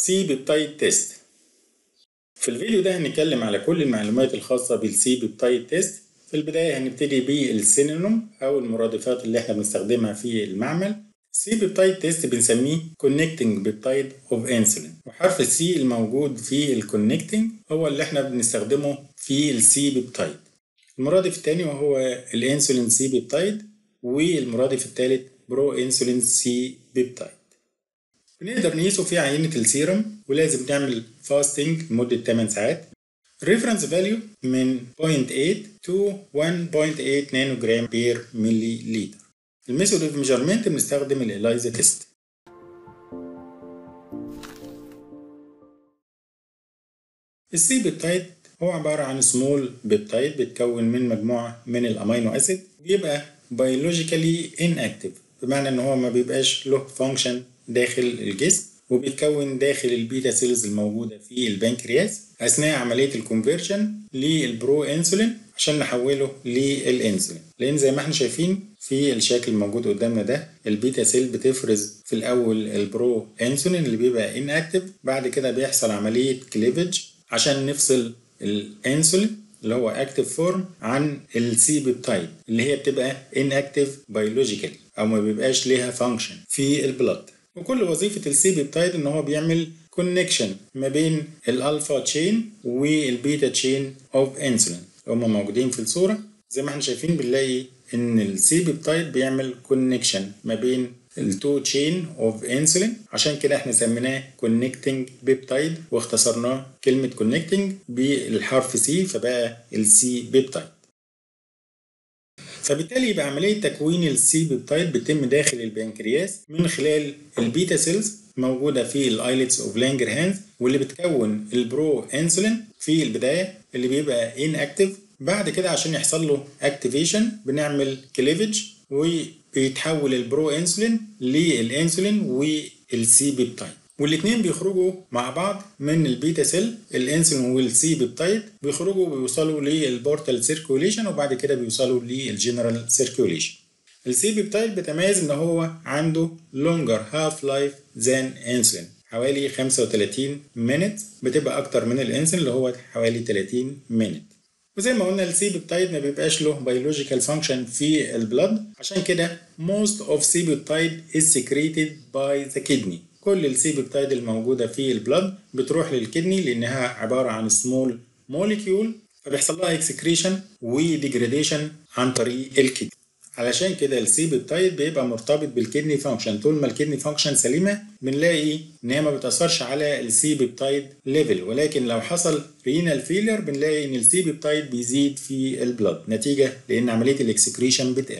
سي بيبتايد تيست في الفيديو ده هنتكلم على كل المعلومات الخاصة بالسي بيبتايد تيست في البداية هنبتدي بالسينونيم أو المرادفات اللي احنا بنستخدمها في المعمل السي بيبتايد تيست بنسميه connecting peptide of insulin وحرف السي الموجود في الكونكتنج هو اللي احنا بنستخدمه في السي بيبتايد المرادف الثاني وهو الانسولين سي بيبتايد والمرادف الثالث برو انسولين سي بيبتايد بنقدر نقيسه في عينة السيرم ولازم نعمل فاستنج لمدة 8 ساعات الريفرنس فاليو من 0.8 to 1.8 نانو جرام بير ملي لتر الميثود اوف ميجرمنت بنستخدم الإلايزا تيست السي بيبتايد هو عبارة عن سمول بيبتايد بيتكون من مجموعة من الأمينو أسيد بيبقى بيولوجيكالي inactive بمعنى إن هو ما بيبقاش له فانكشن داخل الجسم وبيتكون داخل البيتا سيلز الموجودة في البنكرياس أثناء عملية الكونفرشن للبرو انسولين عشان نحوله للانسولين لأن زي ما احنا شايفين في الشكل الموجود قدامنا ده البيتا سيل بتفرز في الأول البرو انسولين اللي بيبقى inactive بعد كده بيحصل عملية كليفج عشان نفصل الانسولين اللي هو اكتيف فورم عن السي بيبتايد اللي هي بتبقى inactive biologically او ما بيبقاش ليها فانكشن في البلد وكل وظيفة السي بيبتايد ان هو بيعمل كونكشن ما بين الالفا تشين والبيتا تشين اوف انسولين هما موجودين في الصورة زي ما احنا شايفين بنلاقي ان السي بيبتايد بيعمل كونكشن ما بين التو تشين اوف انسولين عشان كده احنا سميناه كونكتنج بيبتايد واختصرناه كلمة كونكتنج بالحرف سي فبقى السي بيبتايد فبالتالي يبقى عملية تكوين السي بيبتايد بتتم داخل البنكرياس من خلال البيتا سيلز موجودة في الايلتس اوف لانجر هانز واللي بتكون البرو انسولين في البداية اللي بيبقى ان اكتف بعد كده عشان يحصل له اكتيفيشن بنعمل كليفج وبيتحول البرو انسولين للانسولين والسي بيبتايد والاثنين بيخرجوا مع بعض من البيتا سيل الانسولين والسي بيبتايد بيخرجوا بيوصلوا للبورتال سيركوليشن وبعد كده بيوصلوا للجنرال سيركوليشن السي بيبتايد بيتميز ان هو عنده longer half life than insulin حوالي 35 minute بتبقى اكتر من الانسولين اللي هو حوالي 30 minute وزي ما قلنا السي بيبتايد ما بيبقاش له بيولوجيكال فانكشن في البلد عشان كده most of C peptide is secreted by the kidney كل السي بيبتايد الموجودة في البلد بتروح للكدني لأنها عبارة عن سمول موليكيول فبيحصل لها اكسكريشن وديجريديشن عن طريق الكدني علشان كده السي بيبتايد بيبقى مرتبط بالكدني فانكشن طول ما الكدني فانكشن سليمه بنلاقي ان هي ما بتاثرش على السي بيبتايد ليفل ولكن لو حصل رينال فيلر بنلاقي ان السي بيبتايد بيزيد في البلد نتيجه لان عمليه الاكسكريشن بتقل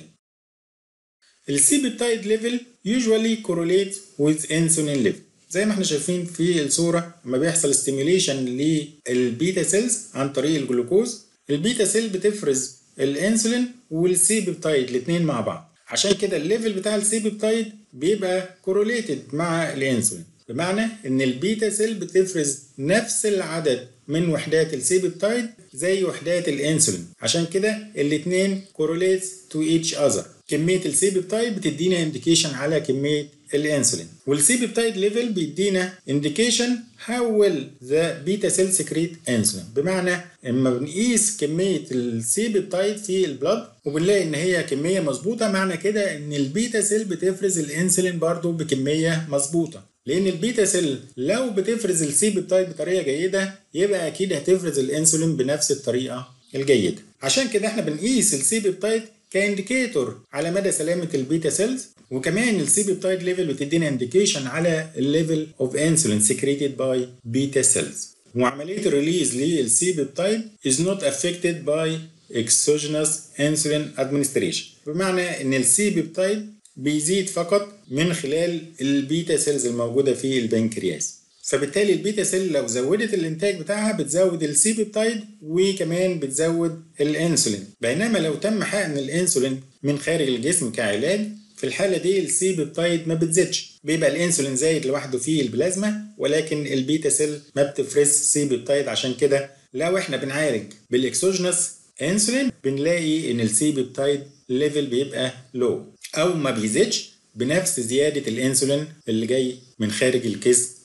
السي بيبتايد ليفل usually correlate with insulin level زي ما احنا شايفين في الصوره لما بيحصل ستيميوليشن للبيتا سيلز عن طريق الجلوكوز البيتا سيل بتفرز الانسولين والسي بيبتايد الاثنين مع بعض عشان كده الليفل بتاع السي بيبتايد بيبقى كوروليتد مع الانسولين بمعنى ان البيتا سيل بتفرز نفس العدد من وحدات السي بيبتايد زي وحدات الانسولين عشان كده الاثنين كوروليتس تو ايتش اذر كميه السي بيبتايد بتدينا انديكيشن على كميه الانسولين والسي بيبتايد ليفل بيدينا انديكيشن هاو ويل ذا بيتا سيل سكريت انسولين بمعنى اما بنقيس كميه السي بيبتايد في البلد وبنلاقي ان هي كميه مظبوطه معنى كده ان البيتا سيل بتفرز الانسولين برضو بكميه مظبوطه لان البيتا سيل لو بتفرز السي بيبتايد بطريقه جيده يبقى اكيد هتفرز الانسولين بنفس الطريقه الجيده عشان كده احنا بنقيس السي بيبتايد كانديكيتور على مدى سلامه البيتا سيلز وكمان السي بيبتايد ليفل بتدينا انديكيشن على الليفل اوف انسولين سكريتد باي بيتا سيلز وعمليه الريليز للسي بيبتايد is not affected by exogenous insulin administration بمعنى ان السي بيبتايد بيزيد فقط من خلال البيتا سيلز الموجوده في البنكرياس فبالتالي البيتا سيل لو زودت الانتاج بتاعها بتزود السي بيبتايد وكمان بتزود الانسولين بينما لو تم حقن الانسولين من خارج الجسم كعلاج في الحالة دي السي بيبتايد ما بتزيدش بيبقى الانسولين زايد لوحده في البلازما ولكن البيتا سيل ما بتفرز سي بيبتايد عشان كده لو احنا بنعالج بالاكسوجينوس انسولين بنلاقي ان السي بيبتايد ليفل بيبقى لو او ما بيزيدش بنفس زيادة الانسولين اللي جاي من خارج الجسم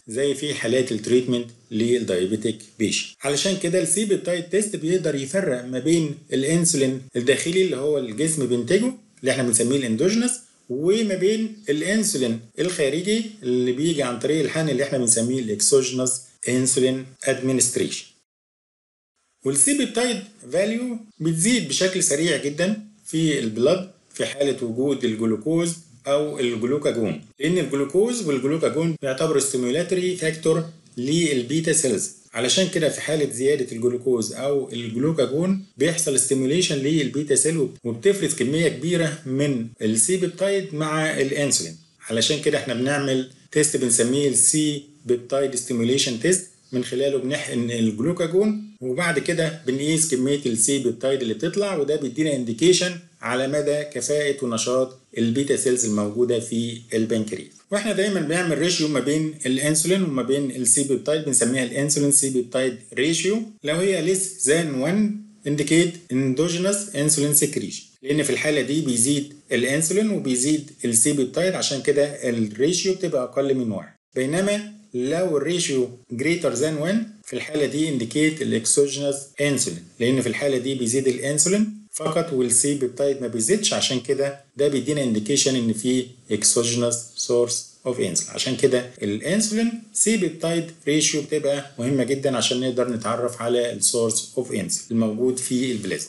زي في حالات التريتمنت للدايابيتيك بيشن علشان كده السي بيبتايد تيست بيقدر يفرق ما بين الانسولين الداخلي اللي هو الجسم بينتجه اللي احنا بنسميه الاندوجينس وما بين الانسولين الخارجي اللي بيجي عن طريق الحقن اللي احنا بنسميه الاكسوجينوس انسولين ادمنستريشن والسي بيبتايد فاليو بتزيد بشكل سريع جدا في البلد في حاله وجود الجلوكوز او الجلوكاجون لان الجلوكوز والجلوكاجون بيعتبروا ستيمولاتوري فاكتور للبيتا سيلز علشان كده في حالة زيادة الجلوكوز أو الجلوكاجون بيحصل ستيموليشن للبيتا سيل وبتفرز كمية كبيرة من السي بيبتايد مع الانسولين علشان كده احنا بنعمل تيست بنسميه السي بيبتايد ستيموليشن تيست من خلاله بنحقن الجلوكاجون وبعد كده بنقيس كمية السي بيبتايد اللي بتطلع وده بيدينا انديكيشن على مدى كفاءة ونشاط البيتا سيلز الموجودة في البنكرياس واحنا دايما بنعمل ريشيو ما بين الانسولين وما بين السي بيبتايد بنسميها الانسولين سي بيبتايد ريشيو لو هي ليس ذان 1 indicate endogenous insulin secretion لان في الحاله دي بيزيد الانسولين وبيزيد السي بيبتايد عشان كده الريشيو بتبقى اقل من واحد بينما لو الريشيو greater than 1 في الحاله دي indicate الاكسوجينوس انسولين لان في الحاله دي بيزيد الانسولين فقط والسي بيبتايد ما بيزيدش عشان كده ده بيدينا انديكيشن ان في اكسوجينوس سورس اوف انسولين عشان كده الانسولين سي بيبتايد ريشيو بتبقى مهمه جدا عشان نقدر نتعرف على السورس اوف انسولين الموجود في البلازما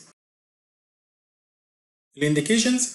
الانديكيشنز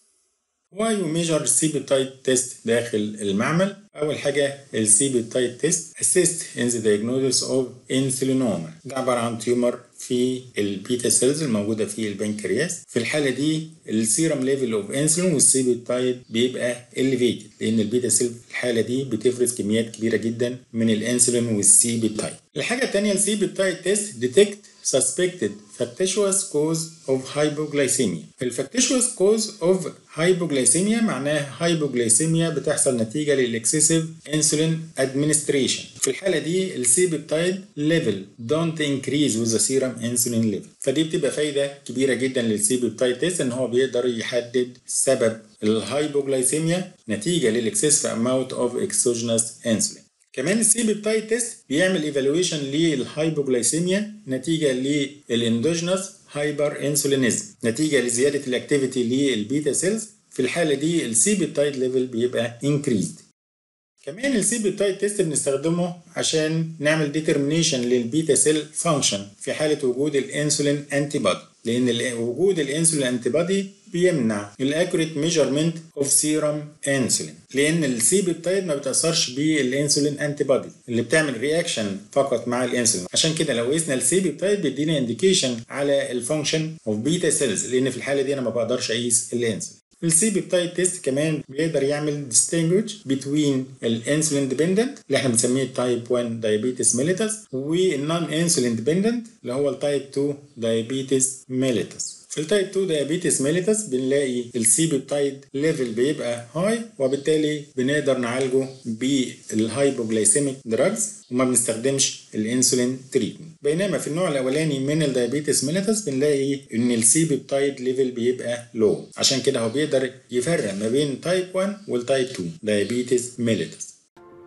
Why we measure السي بيبتايد تيست داخل المعمل؟ أول حاجة السي بيبتايد تيست assist in the diagnosis of insulinoma ده عبارة عن تيومر في البيتا سيلز الموجودة في البنكرياس في الحالة دي السيرم ليفل اوف انسولين والسي بيبتايد بيبقى elevated لأن البيتا سيل في الحالة دي بتفرز كميات كبيرة جدا من الانسولين والسي بيبتايد الحاجة التانية السي بيبتايد تيست detect suspected factitious cause of hypoglycemia. الفاكتيشوس cause of hypoglycemia معناه hypoglycemia بتحصل نتيجة للإكسسيف insulin administration. في الحالة دي السي بيبتايد level don't increase with the serum insulin level. فدي بتبقى فايدة كبيرة جدا للسي بيبتايد تيست إن هو بيقدر يحدد سبب الهايبوجلايسيميا نتيجة للإكسسيف amount of exogenous insulin. كمان السي بيبتايد تيست بيعمل ايفالويشن للهايبوجلايسيميا نتيجه للاندوجينوس هايبر انسولينيزم نتيجه لزياده الاكتيفيتي للبيتا سيلز في الحاله دي السي بيبتايد ليفل بيبقى انكريزد كمان السي بيبتايد تيست بنستخدمه عشان نعمل ديترمينيشن للبيتا سيل فانكشن في حاله وجود الانسولين انتي بودي لان وجود الانسولين انتي بودي بيمنع الاكوريت ميجرمنت اوف سيرم انسولين لان السي بيبتايد ما بتاثرش بالانسولين انتي بودي اللي بتعمل رياكشن فقط مع الانسولين عشان كده لو قسنا السي بيبتايد بيدينا انديكيشن على الفانكشن اوف بيتا سيلز لان في الحاله دي انا ما بقدرش اقيس الانسولين السي بيبتايد تيست كمان بيقدر يعمل distinguish between الانسولين ديبندنت اللي احنا بنسميه تايب 1 diabetes mellitus والنون انسولين ديبندنت اللي هو التايب 2 diabetes mellitus في التايب 2 دايابيتس ميليتس بنلاقي السي بيبتايد ليفل بيبقى هاي وبالتالي بنقدر نعالجه بالهايبوجلايسيميك دراجز وما بنستخدمش الانسولين تريتمنت بينما في النوع الاولاني من الدايابيتس ميليتس بنلاقي ان السي بيبتايد ليفل بيبقى لو عشان كده هو بيقدر يفرق ما بين تايب 1 والتايب 2 دايابيتس ميليتس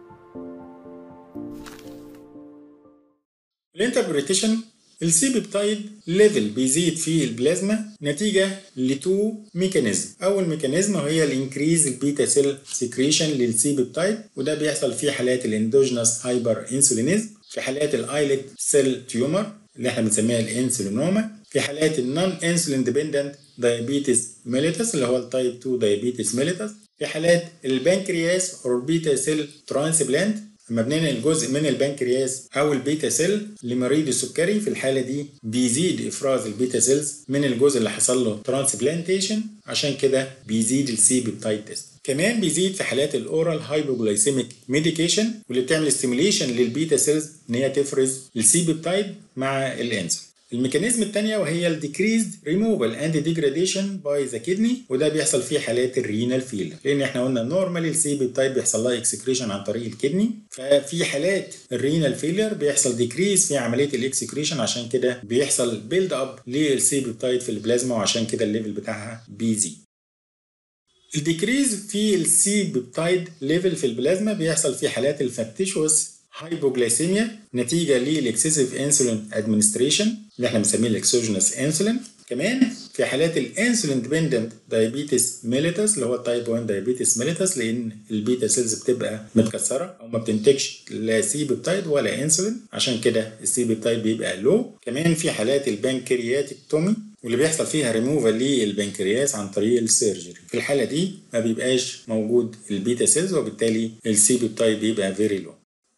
الانتربريتيشن السي بيبتايد ليفل بيزيد في البلازما نتيجة لتو ميكانيزم أول ميكانيزم هي الانكريز البيتا سيل سكريشن للسي بيبتايد وده بيحصل في حالات الاندوجينوس هايبر انسولينيزم في حالات الايلت سيل تيومر اللي احنا بنسميها الانسولينوما في حالات النون انسولين ديبندنت دايابيتس ميليتس اللي هو التايب 2 دايابيتس ميليتس في حالات البنكرياس او البيتا سيل ترانسبلانت لما بننقل جزء من البنكرياس او البيتا سيل لمريض السكري في الحاله دي بيزيد افراز البيتا سيلز من الجزء اللي حصل له ترانسبلانتيشن عشان كده بيزيد السي بيبتايد تيست كمان بيزيد في حالات الاورال هايبوجلايسيميك ميديكيشن واللي بتعمل ستيميليشن للبيتا سيلز ان هي تفرز السي بيبتايد مع الانسولين الميكانيزم الثانيه وهي الديكريزد ريموفال اند ديجراديشن باي ذا كدني وده بيحصل في حالات الرينال فيلر لان احنا قلنا نورمالي السي بيبتايد بيحصل لها اكسكريشن عن طريق الكدني ففي حالات الرينال فيلر بيحصل ديكريز في عمليه الاكسكريشن عشان كده بيحصل بيلد اب للسي بيبتايد في البلازما وعشان كده الليفل بتاعها بيزيد الديكريز في السي بيبتايد ليفل في البلازما بيحصل في حالات الفاكتيشوس هايبوجلايسيميا نتيجه للاكسسيف انسولين ادمنستريشن اللي احنا بنسميه الاكسوجينوس انسولين كمان في حالات الانسولين ديبندنت دايابيتس ميليتس اللي هو التايب 1 دايابيتس ميليتس لان البيتا سيلز بتبقى متكسره او ما بتنتجش لا سي بيبتايد ولا انسولين عشان كده السي بيبتايد بيبقى لو كمان في حالات البنكرياتيكتومي واللي بيحصل فيها ريموفال للبنكرياس عن طريق السيرجري في الحاله دي ما بيبقاش موجود البيتا سيلز وبالتالي السي بيبتايد بيبقى فيري لو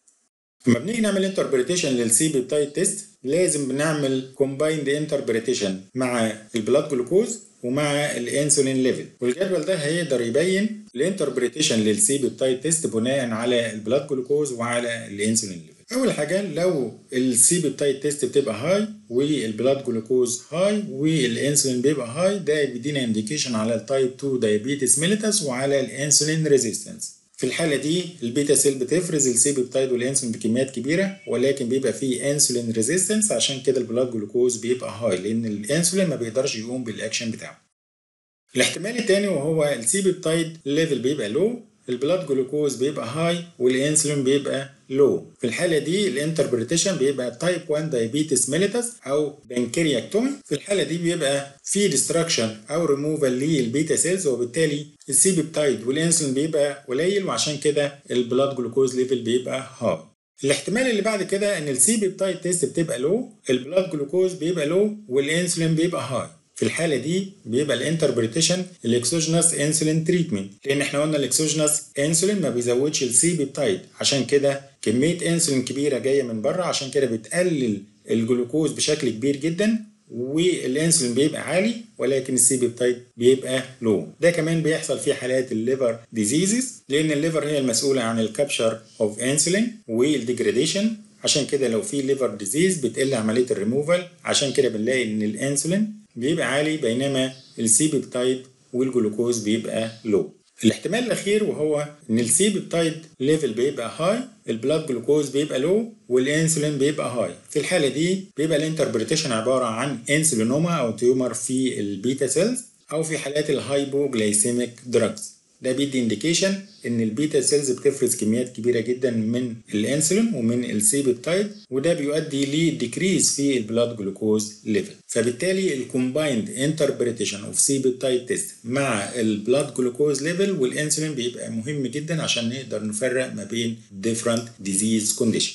لما بنيجي نعمل انتربريتيشن للسي بيبتايد تيست لازم بنعمل كومبايند انتربريتيشن مع البلاد جلوكوز ومع الانسولين ليفل والجدول ده هيقدر يبين الانتربريتيشن للسي بيبتايد تيست بناء على البلاد جلوكوز وعلى الانسولين ليفل اول حاجه لو السي بيبتايد تيست بتبقى هاي والبلاد جلوكوز هاي والانسولين بيبقى هاي ده بيدينا انديكيشن على التايب 2 دايابيتس ميليتس وعلى الانسولين ريزيستنس في الحالة دي البيتا سيل بتفرز السي بيبتايد والانسولين بكميات كبيرة ولكن بيبقى فيه انسولين ريزيستنس عشان كده البلاد جلوكوز بيبقى هاي لأن الانسولين ما بيقدرش يقوم بالأكشن بتاعه. الاحتمال الثاني وهو السي بيبتايد ليفل بيبقى لو البلاد جلوكوز بيبقى هاي والانسولين بيبقى لو في الحاله دي الانتربريتيشن بيبقى تايب 1 دايابيتس ميليتس او بنكرياكتومي في الحاله دي بيبقى في ديستراكشن او ريموفال للبيتا سيلز وبالتالي السي بيبتايد والانسولين بيبقى قليل وعشان كده البلاد جلوكوز ليفل بيبقى هاي الاحتمال اللي بعد كده ان السي بيبتايد تيست بتبقى لو البلاد جلوكوز بيبقى لو والانسولين بيبقى هاي في الحاله دي بيبقى الانتربريتيشن الاكسوجينوس انسولين تريتمنت لان احنا قلنا الاكسوجينوس انسولين ما بيزودش السي بيبتايد عشان كده كميه انسولين كبيره جايه من بره عشان كده بتقلل الجلوكوز بشكل كبير جدا والانسولين بيبقى عالي ولكن السي بيبتايد بيبقى لو ده كمان بيحصل في حالات الليفر ديزيزز لان الليفر هي المسؤوله عن الكابشر اوف انسولين والديجراديشن عشان كده لو في ليفر ديزيز بتقل عمليه الريموفال عشان كده بنلاقي ان الانسولين بيبقى عالي بينما السي بيبتايد والجلوكوز بيبقى لو الاحتمال الاخير وهو ان السي بيبتايد ليفل بيبقى هاي البلاد جلوكوز بيبقى لو والانسولين بيبقى هاي في الحاله دي بيبقى الانتربريتيشن عباره عن انسولينوما او تيومر في البيتا سيلز او في حالات الهايبوجلايسيميك دراجز ده بيدي انديكيشن ان البيتا سيلز بتفرز كميات كبيره جدا من الانسولين ومن السي بيبتايد وده بيؤدي لديكريز في البلاد جلوكوز ليفل فبالتالي الكومبايند انتربريتيشن اوف سي بيبتايد تيست مع البلاد جلوكوز ليفل والانسولين بيبقى مهم جدا عشان نقدر نفرق ما بين different disease condition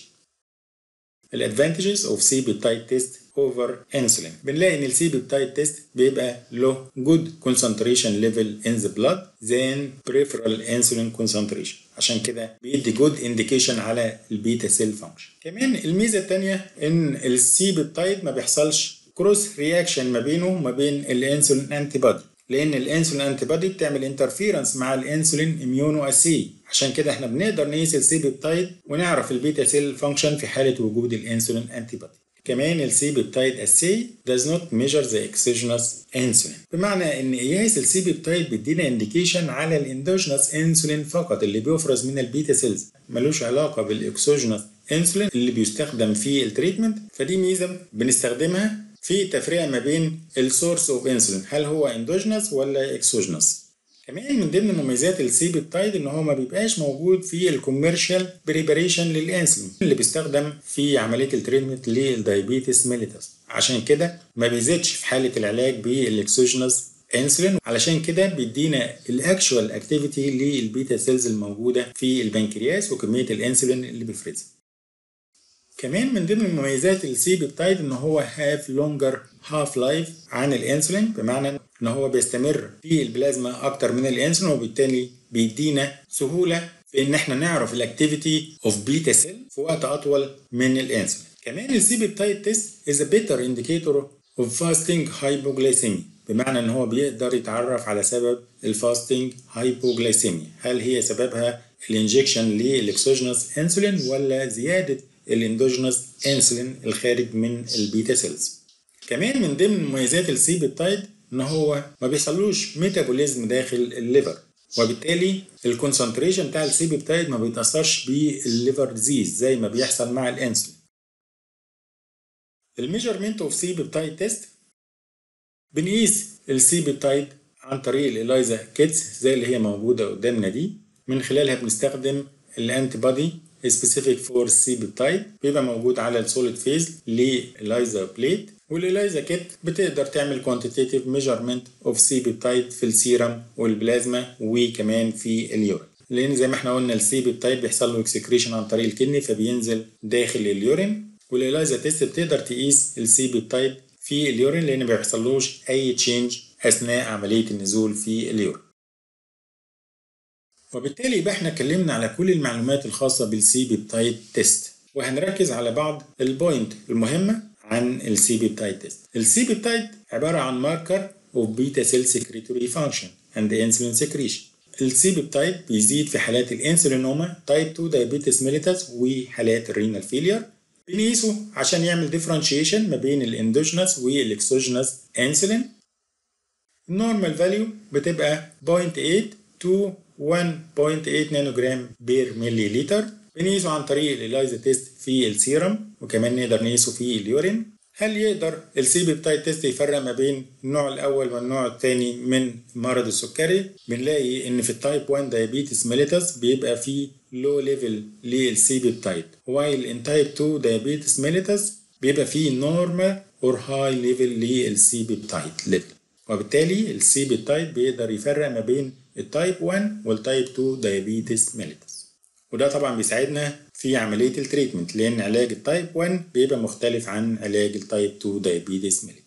الادفانتجز اوف سي بيبتايد تيست اوفر انسولين بنلاقي ان السي بيبتايد تيست بيبقى له جود concentration level in the blood than peripheral insulin concentration عشان كده بيدي جود انديكيشن على البيتا سيل فانكشن كمان الميزه الثانيه ان السي بيبتايد ما بيحصلش كروس رياكشن ما بينه وما بين الانسولين انتي بودي لان الانسولين انتي بودي بتعمل انترفيرنس مع الانسولين اميونو اسي عشان كده احنا بنقدر نقيس السي بيبتايد ونعرف البيتا سيل فانكشن في حاله وجود الانسولين انتي بودي كمان السي بيبتايد اسي does not measure the exogenous insulin بمعنى ان قياس السي بيبتايد بيدينا انديكيشن على الاندوجينوس انسولين فقط اللي بيفرز من البيتا سيلز ملوش علاقه بالاكسوجينوس انسولين اللي بيستخدم في التريتمنت فدي ميزه بنستخدمها في تفرقه ما بين السورس اوف انسولين هل هو اندوجينوس ولا اكسوجينوس كمان من ضمن مميزات السي بيبتايد ان هو ما بيبقاش موجود في الكوميرشال بريباريشن للانسولين اللي بيستخدم في عمليه التريتمنت للدايابيتس ميليتس عشان كده ما بيزيدش في حاله العلاج بالاكسوجينوس انسولين علشان كده بيدينا الاكشوال اكتيفيتي للبيتا سيلز الموجوده في البنكرياس وكميه الانسولين اللي بيفرزها كمان من ضمن مميزات السي بيبتايد ان هو هاف لونجر هاف لايف عن الانسولين بمعنى ان هو بيستمر في البلازما اكتر من الانسولين وبالتالي بيدينا سهوله في ان احنا نعرف الاكتيفيتي اوف بيتا سيل في وقت اطول من الانسولين كمان السي بيبتايد تيست از ا بيتر انديكيتور اوف فاستنج هايبوجلايسيميا بمعنى ان هو بيقدر يتعرف على سبب الفاستنج هايبوجلايسيميا هل هي سببها الانجكشن للاكسوجينوس انسولين ولا زياده الاندوجينوس انسولين الخارج من البيتا سيلز كمان من ضمن مميزات السي بيبتايد ان هو ما بيحصلوش ميتابوليزم داخل الليفر وبالتالي الكونسنتريشن بتاع السي بيبتايد ما بيتاثرش بالليفر ديزيز زي ما بيحصل مع الانسولين الميجرمنت اوف سي بيبتايد تيست بنقيس السي بيبتايد عن طريق الإلايزا كيتس زي اللي هي موجودة قدامنا دي من خلالها بنستخدم الانتي بودي سبيسيفيك فور سي بيبتايد بيبقى موجود على السوليد فيز لإلايزا بليت والإلايزا كيت بتقدر تعمل كوانتيتيف ميجرمنت اوف سي بيبتايد في السيرم والبلازما وكمان في اليورين لان زي ما احنا قلنا السي بيبتايد بيحصل له اكسكريشن عن طريق الكدني فبينزل داخل اليورين والإلايزا تيست بتقدر تقيس السي بيبتايد في اليورين لان ما بيحصلوش اي تشينج اثناء عمليه النزول في اليورين وبالتالي يبقى احنا اتكلمنا على كل المعلومات الخاصه بالسي بيبتايد تيست وهنركز على بعض البوينت المهمه عن السي بيبتايد تيست السي بيبتايد عباره عن ماركر اوف بيتا سيل سكريتوري فانكشن اند انسولين سكريشن السي بيبتايد بيزيد في حالات الانسولينوما تايب 2 دايابيتس ميليتس وحالات الرينال فيلير بنقيسه عشان يعمل ديفرنشيشن ما بين الاندوجينس والاكسوجينس انسولين النورمال فاليو بتبقى 0.8 to 1.8 نانو جرام بير ملي لتر بنقيسه عن طريق الإلايزا تيست في السيرم وكمان نقدر نقيسه في اليورين هل يقدر السي بيبتايد تيست يفرق ما بين النوع الاول والنوع الثاني من مرض السكري بنلاقي ان في التايب 1 دايابيتس ميليتس بيبقى في لو ليفل للسي بيبتايد وايل ان تايب 2 دايابيتس ميليتس بيبقى في نورمال اور هاي ليفل للسي بيبتايد ليفل وبالتالي السي بيبتايد بيقدر يفرق ما بين التايب 1 والتايب 2 دايابيتس ميليتس وده طبعا بيساعدنا في عملية التريتمنت لأن علاج التايب 1 بيبقى مختلف عن علاج التايب 2 دايابيتس ميليتس